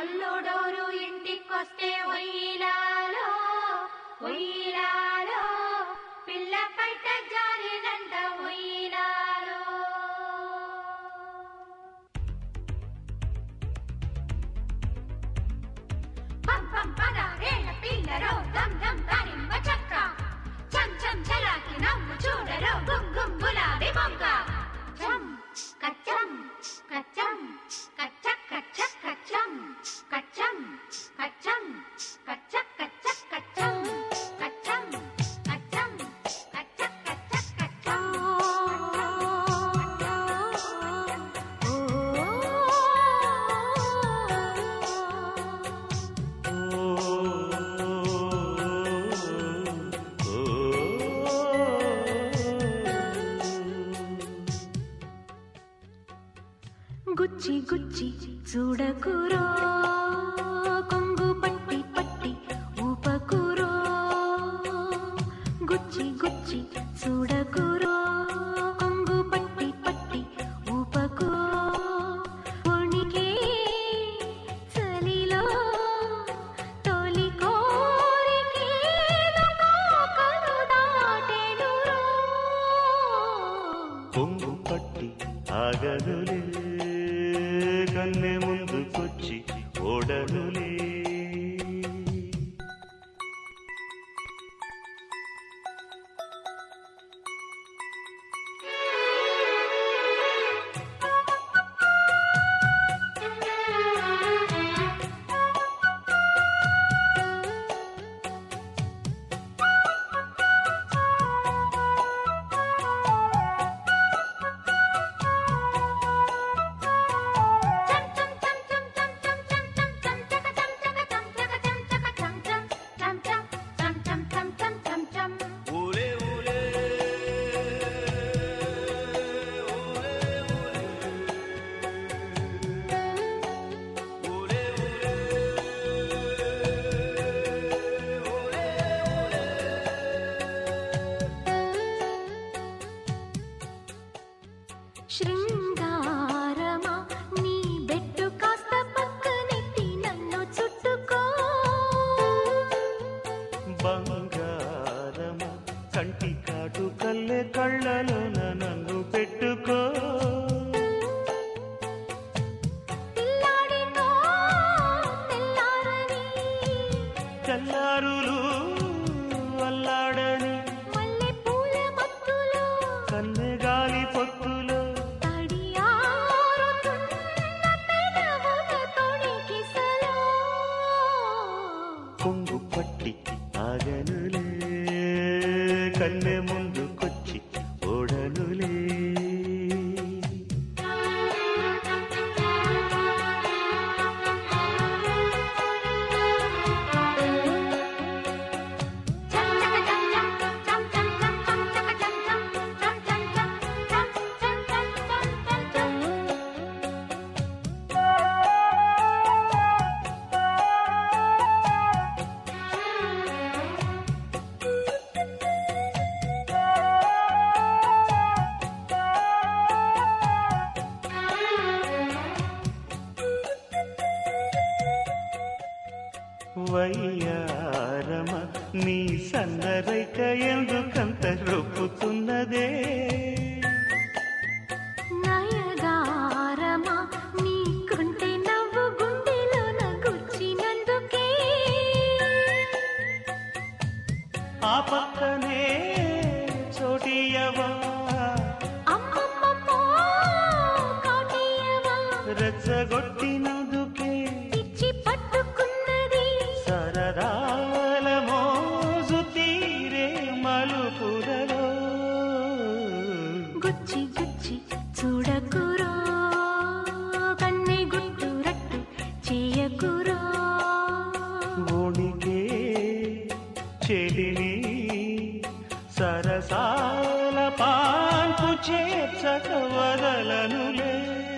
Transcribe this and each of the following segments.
అల్లుడోరు ఇంటికొస్తే ఒయ్యిలాలో ఒయ్యిలాలో పిల్ల పైట జారినంట ఒయ్యిలాలో పం పం పదారేళ్ల పిల్లరో దమ్ దమ్ దానిమ్మ చక్క చం చం చలాకి నవ్వు చూడరో గుమ్ గుమ్ గులాబీ మొక్క చం కచ్చం కచ్చం కచ్చ కచ్చ కచ్చం కచ్చం కచ్చం కచ్చ కచ్చ కచ్చం కచ్చం కచ్చం కచ్చ కచ్చ కచ్చం గుచ్చి గుచ్చి చూడకురో కొంగు పట్టి పట్టి ఊపకురో గుచ్చి గుచ్చి చూడకురో కొంగు పట్టి పట్టి ఊపకురో వణికే చలిలో తొలి కోరికేదో కాకలు దాటెనురో పొంగు పట్టి ఆగనులే కన్నె ముందుకొచ్చి ఓడనులే ఊలే ఊలే ఊలే శృంగారమా నీ బెట్టు కాస్త పక్కనెట్టి నన్ను చుట్టుకో బంగారమ కంటి కాటు కల్లె కళ్ళలోన నన్ను పెట్టుకో పిల్లాడితో తెల్లారని తెల్లారులు అల్లాడని మల్లె పూల మత్తులో కన్నె గాలి పొత్తులో తడియారుతున్న పెదవుల తొణికిసలో. కొంగు పట్టి ఆగనులే కన్నె ముందుకొచ్చి ఓడనులే వయ్యారమ నీ సన్నరైక ఎందుకంత రొప్పుతున్నదే నయగారమా నీకుంటే నవ్వు గుండెలోన గుచ్చినందుకే ఆ పక్కనే చోటియవా అమ్మమ్మమ్మో కాటియవా రెచ్చగొట్టినందుకే పిచ్చి పట్టుకున్నది సరదాల మోజు తీరే మలుపులలో గుచ్చి గుచ్చి చూడకురో కన్నె గుట్టు రట్టు చేయకురో ఓణికే చెలిని సరసాల పాన్పు చేర్చక వదలనులే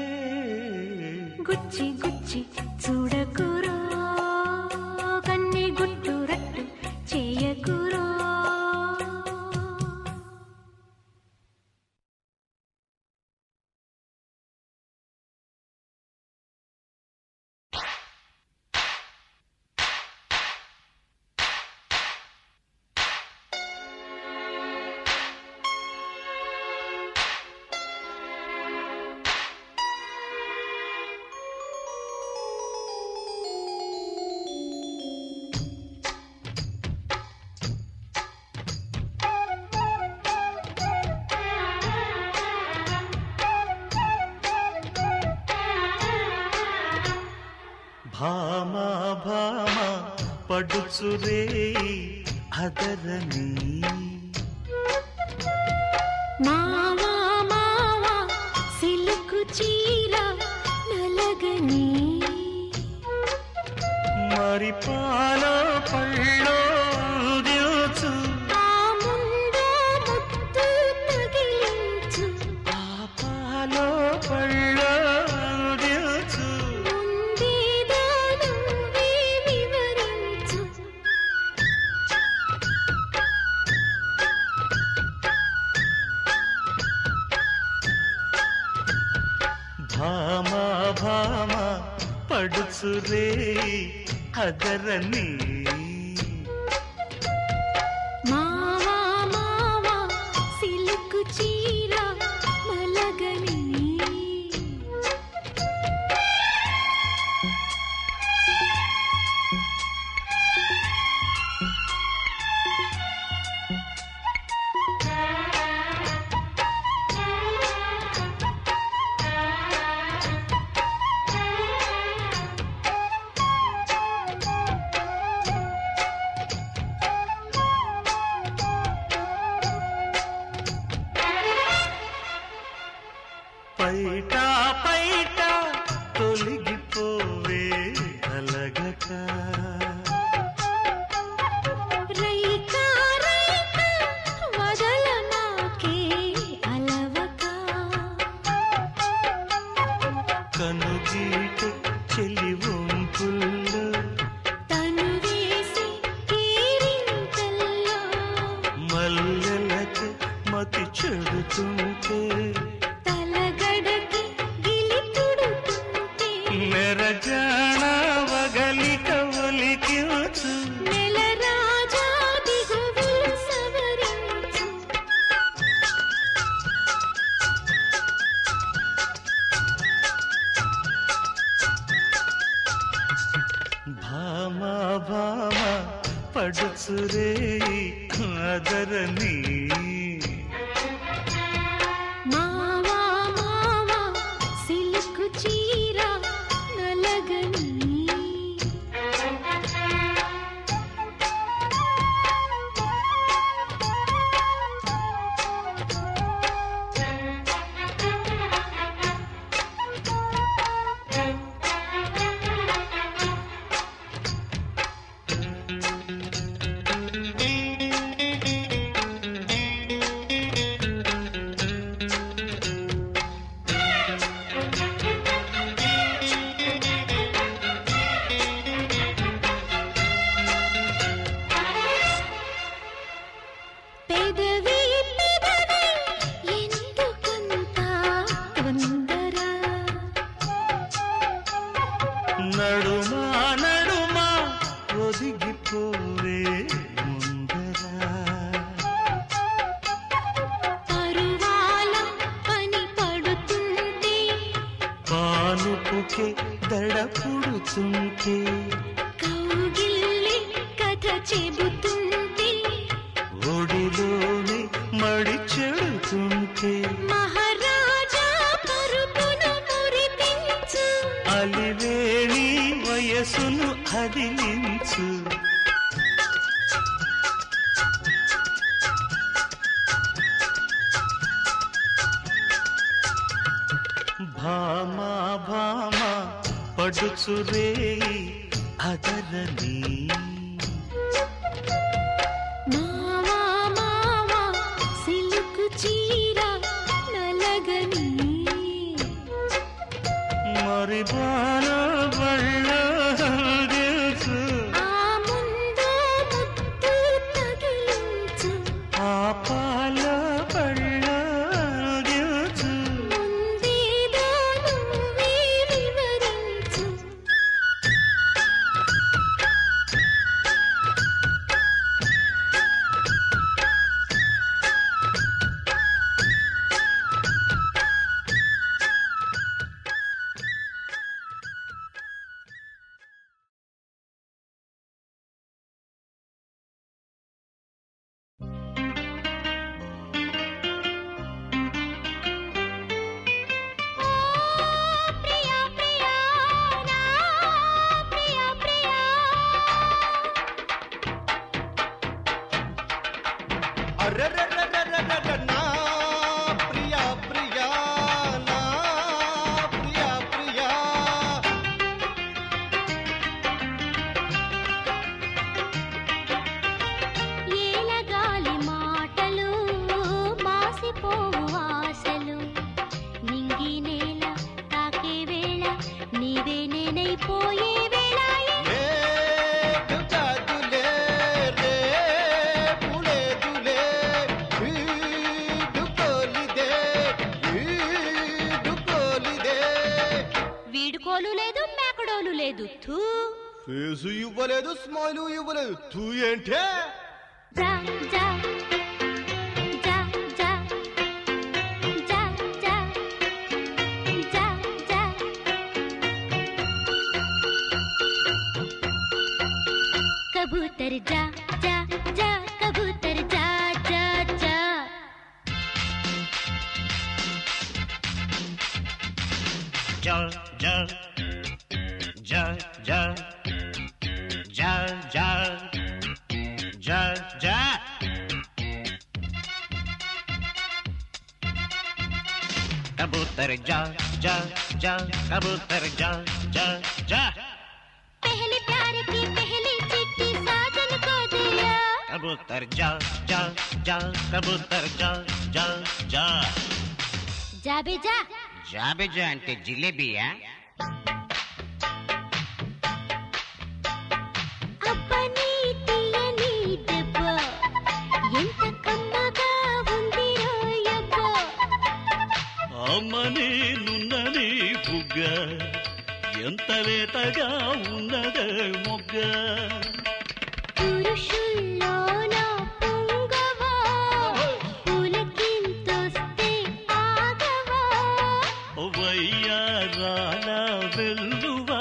గుచ్చి గుచ్చి చూడకురో కన్నె గుట్టు రట్టు చేయకురో పడుచురే అదరని మావా మావా సిలుకు చీర నలగని మరి పాలో పళ్ళో దిల్చు ఆ ముందు ముత్తు తగిలించు ఆ పాలో పళ్ళో దిల్చు ముందేదో నువ్వే వివరించు భామా భామా పడుచురే అదరని మావా మావా సిలుకు చీర నలగని పైట పైట తొలగిపోవే అలగక రైకా రైకా వదల నాకే అలవక కనుగీట చెలి వంపుల్లో తను వేసి కేరింతల్లో మల్లెలకు మతి చెడుతుంటే తలగడకి గిలి తుడుతుంటే మెరజాణ వగలిక ఒలికివచ్చు నెల రాజా దిగువులు సవరించు భామా భామా పడుచురే అదరని మావా మావా సిలుకు చీర నలగని పెదవి పెదవి ఎందుకంత తొందర నడుమా నడుమా ఒదిగిపోవే ముందరా పరువాల పని పడుతుంటే పానుపుకే దడ పుడుతుంటే కౌగిల్లి కథ చెబుతుంటే ఒడిలోనే మడి చెడుతుంటే మహారాజా పరుపును మురిపించు అలివేణి వయసును అదిలించు భామా భామా పడుచురే అదరని మావా మావా సిలుకు చీర నలగని మరి బాల బళ్ళ తెలుసు ఆ ముందు ముత్తు తగిలించు ఆ పాల బళ్ళ తెలుసు ముందేదో నువ్వే వివరించు మరిపోవు ఆశలు నింగి నేల తాకే వేళ నీవే నేనైపోయే వేళ లేదు కాదులే, రేపు లేదులే, వీడుకోలిదే, వీడుకోలిదే. వీడుకోలు లేదు మేకడోలు లేదు థూ ఫేసు ఇవ్వలేదు స్మైలు ఇవ్వలేదు తూ ఏంటే జా జా జా జా జా జా జా జా कबूतर जा जा जा कबूतर जा जा जा Jal, jal, jal, jal, jal, jal, jal, jal. कबूतर जा जा जा कबूतर जा जा जा पहले प्यार की पहली चिट्ठी साजन को दिया कबूतर जा जा जा कबूतर जा जा जा जा बे जा జాబిజా అంటే జిలేబియా అబ్బని తీయని దెబ్బ ఎంత కమ్మగా ఉంది రోయబ్బ అమ్మని నున్నని బుగ్గ ఎంత లేతగా ఉన్నదే మొగ్గ పురుషుల్లోన పొంగవా పులకింతొస్తే ఆగవా వయ్యారాల వెల్లువా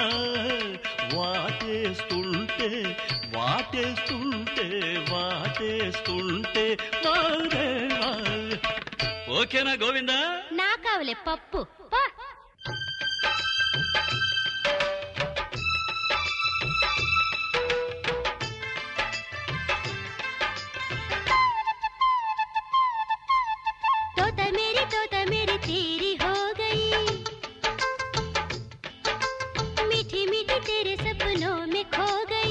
వాటేస్తుంటే వాటేస్తుంటే వాటేస్తుంటే వారే వారే. ఓకేనా గోవిందా నా కావలే పప్పు పా. तोता मेरी तोता मेरी तेरी हो गई मीठी मीठी तेरे सपनों में खो गई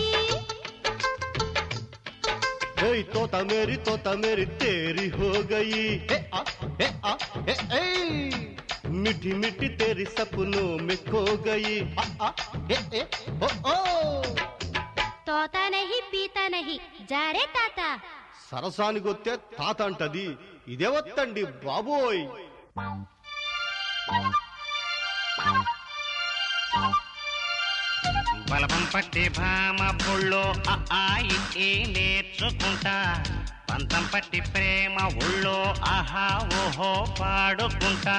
ఏయ్ తోత మేరీ తోత మేరీ తేరీ హో గయి ఏ ఆ, ఏ ఆ, ఏ ఏయ్. మిఠి మిఠి తేరీ సపనోं में खो गई ఆ, ఆ, ఏ ఏ ఓ ఓ తోతా నహి పీతా నహి జారే తాత సరసానికి వస్తే తాత అంటది ఇదే వత్తండి బాబోయ్ బలపం పట్టి భామ బుళ్ళో ఆ ఆ ఈ ఈ నేర్చుకుంటా పంతం పట్టి ప్రేమ ఉళ్ళో ఆహా ఓహో పాడుకుంటా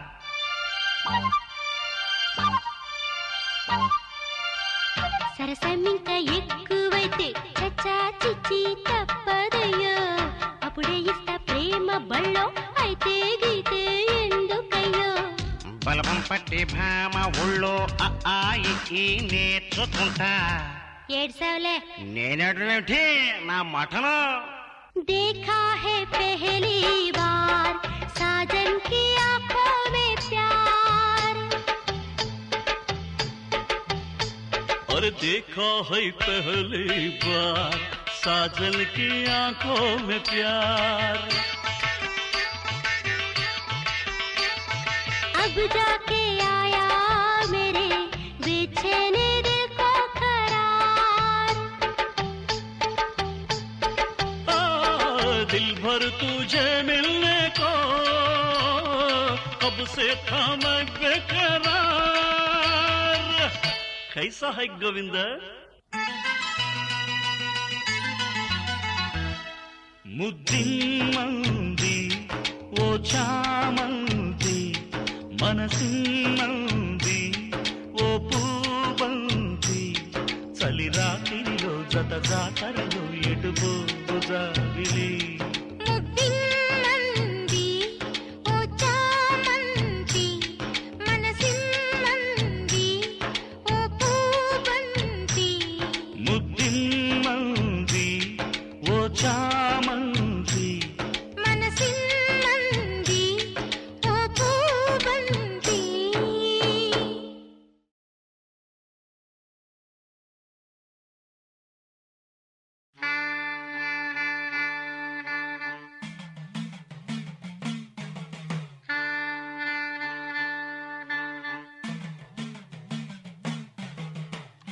సరసమింక ఎక్కువైతే చచ్చా చిచ్చి తప్పదయ్యో అప్పుడే ఇస్తా ప్రేమ బళ్ళో అయితే గీతే ఎందుకయ్యో బలపం పట్టి భామ ఉళ్ళో ఆ ఆ ఈ ఈ నేర్చుకుంటా ఏడ్సావులే నేనేమిటి నా మఠలో देखा है पहली बार साजन की आंखों में प्यार और देखा है पहली बार साजन की आंखों में प्यार अब जाके आया मेरे बेचैने दिल को करार आ, दिल भर तुझे मिलने को कब से था मैं बेकरार कैसा है गोविंद ముద్దిమ్మంది ఓ చామంది మనసిమ్మంది ఓ పూబంది చలి రాత్రిలో జత జాతరలో ఎటు జావిలి ముద్దిమ్మంది ఓ చామంతి మనసిమ్మంది ఓ పూబంతి ముద్దిమ్మంది ఓ చామంది మనసిమ్మంది ఓ పూబంతి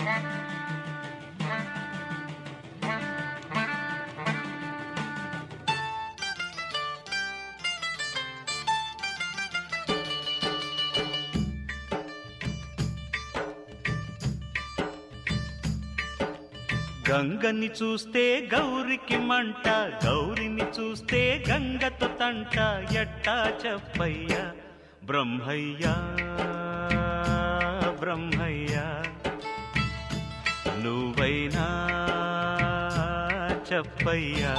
గంగని చూస్తే గౌరికి మంట గౌరిని చూస్తే గంగతో తంట ఎట్టా చెప్పయ్యా బ్రహ్మయ్యా బ్రహ్మయ్యా నువ్వైనా చెప్పయ్యా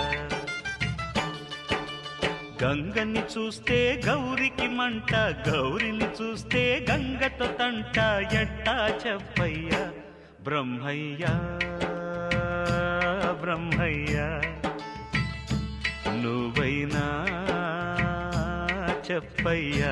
గంగని చూస్తే గౌరికి మంట గౌరిని చూస్తే గంగతో తంట ఎట్టా చెప్పయ్యా బ్రహ్మయ్యా బ్రహ్మయ్యా నువ్వైనా చెప్పయ్యా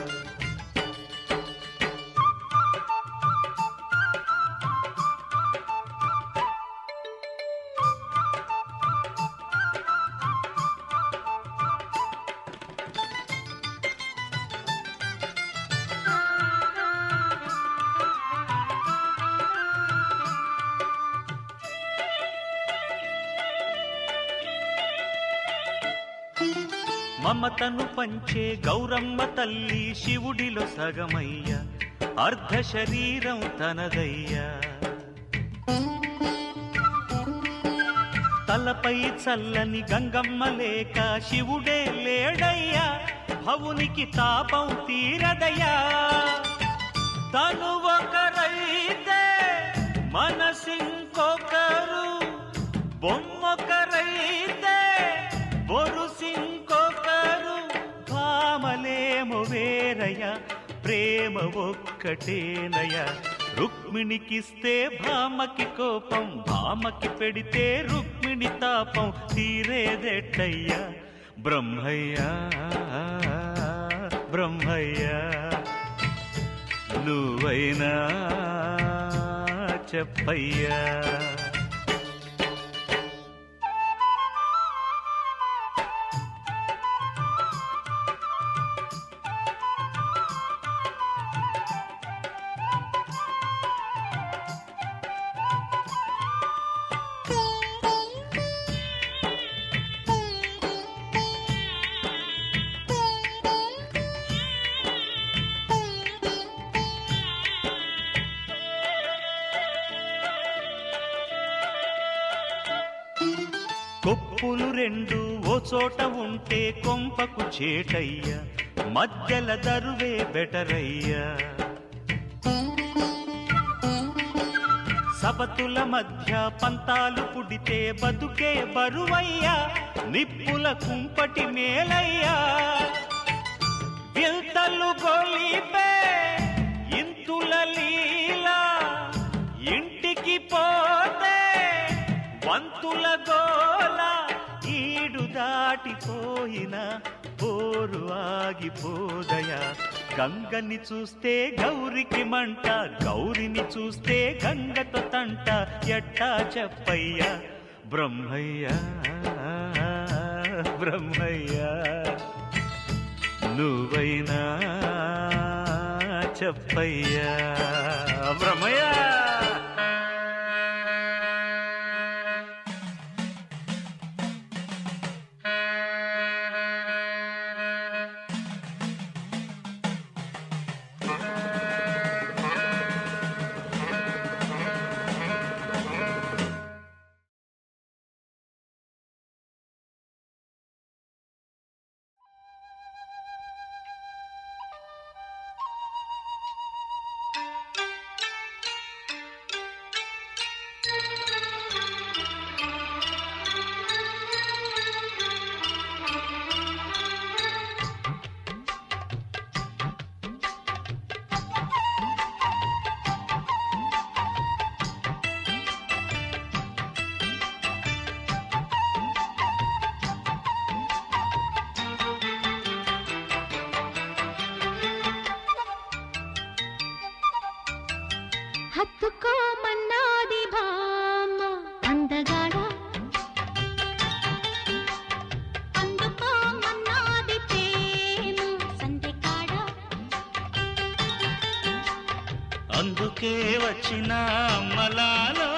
మమతను పంచే గౌరమ్మ తల్లి శివుడిలో సగమయ్య అర్ధ శరీరం తనదయ్యా తలపై చల్లని గంగమ్మ లేక శివుడే లేడయ్యా భవునికి తాపం తీరదయ్యా తను ఒకరైతే మనసింకొకరు బొమ్మొకరైతే బొరుసింకొకరు భామలేము వేరయ్య ప్రేమ ఒక్కటేనయ్య రుక్మిణికిస్తే భామకి కోపం భామకి పెడితే రుక్మిణి తాపం తీరేదెట్టయ్యా బ్రహ్మయ్యా బ్రహ్మయ్యా నువ్వైనా చెప్పయ్యా కొప్పులు రెండు ఓ చోట ఉంటే కొంపకు చేటయ్యా మధ్యల దరువే బెటరయ్యా సబతుల మధ్య పంతాలు పుడితే బతుకే బరువయ్యా నిప్పుల కుంపటి మేలయ్యా వింతలు గొలిపే ఇంతుల లీలా ఇంటికి పోతే వంతుల గోల ఈడు దాటిపోయిన పోరు ఆగిపోదయా గంగని చూస్తే గౌరికి మంట గౌరిని చూస్తే గంగతో తంట ఎట్టా చెప్పయ్యా బ్రహ్మయ్యా బ్రహ్మయ్యా నువ్వైనా చెప్పయ్యా బ్రహ్మయ్యా హత్తుకోమన్నాది భామ అందగాడ అందుకోమన్నాది ప్రేమ సందెకాడ అంద అందుకే వచ్చిన మలాలో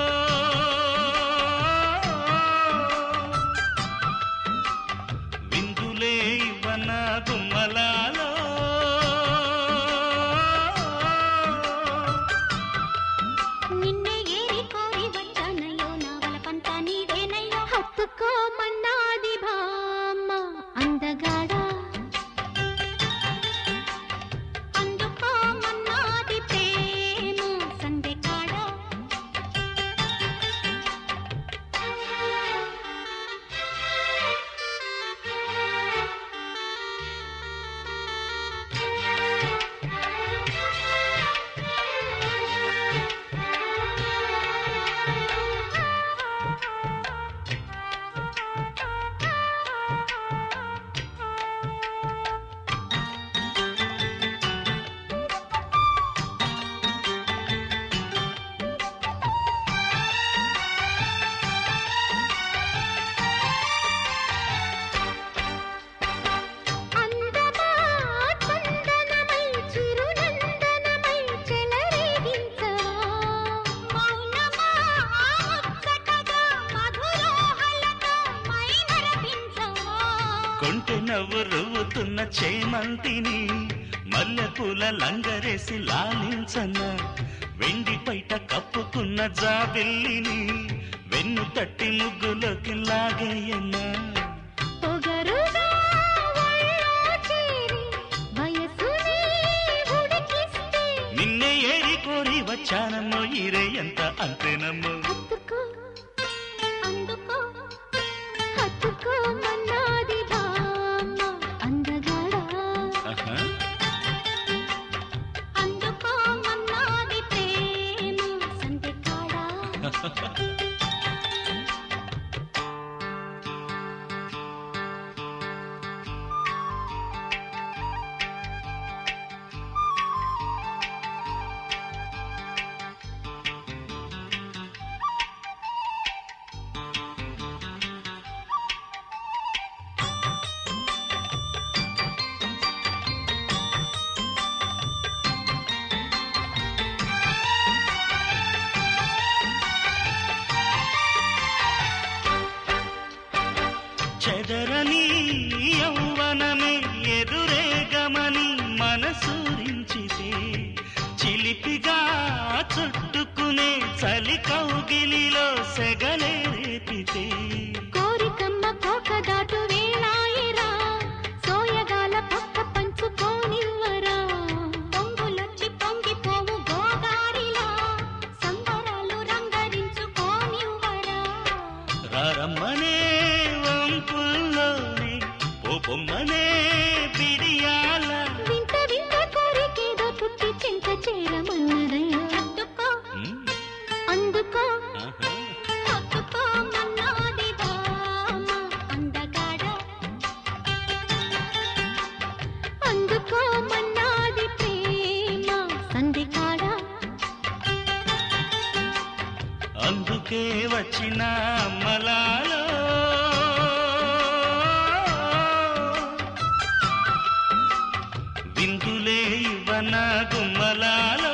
విందులే ఇవ్వన గుమ్మలాలో నిన్నే ఏరి కోరి వచ్చానయ్యో నా వలపంతా నీదేనయ్యో హత్తుకోమన్నాది బామ్మ అందగాడా అందుకోమన్నాది ప్రేమ సందెకాడా అందమా చందనమై చిరునందనమై చెలరేగించవా మౌనమా ముచ్చటగా మధురోహలతో మైమరపించవా కొంటె నవ్వు రువ్వుతున్న చేమంతిని మల్లెపూల లంగరేసి లాలించన వెండి పైట కప్పుకున్న జాబిల్లిని వెన్ను తట్టి ముగ్గులోకి లాగేయన్నా పొగరుగా ఒళ్ళో చేరి వయసుని ఉడికిస్తే నిన్నే ఏరి కోరి వచ్చానమ్మో ఈరే ఎంత అంతేనమ్మో హత్తుకో అందుకో హత్తుకోమన్నాది బామ్మ అందగాడా ఆహా. అందుకోమన్నాది ప్రేమ సందెకాడా చెదరని యౌవనమే ఎదురే గమని మనసూరించితే చిలిపిగా చుట్టుకునే చలి కౌగిలిలో సెగలే రేపితే కోరికమ్మ కోక దాటు వేళాయిరా సోయగాల పక్క పంచుకోనివ్వరా పొంగులొచ్చి పొంగిపోవు గోదారిలా సంబరాలు రంగరించుకోనివ్వరా రారమ్మనే వంపుల్లోనే పోపొమ్మనే బిడియాల వింత వింత కోరికేదో పుట్టి చింత చేరమన్నదయ్యా అందుకో ఉమ్, అందుకో ఆహా. హత్తుకోమన్నాది బామ్మ అందగాడ అందుకోమన్నాది ప్రేమ సంధికాడా అందుకే వచ్చిన మలాలో విందులే ఇవ్వన గుమ్మలాలో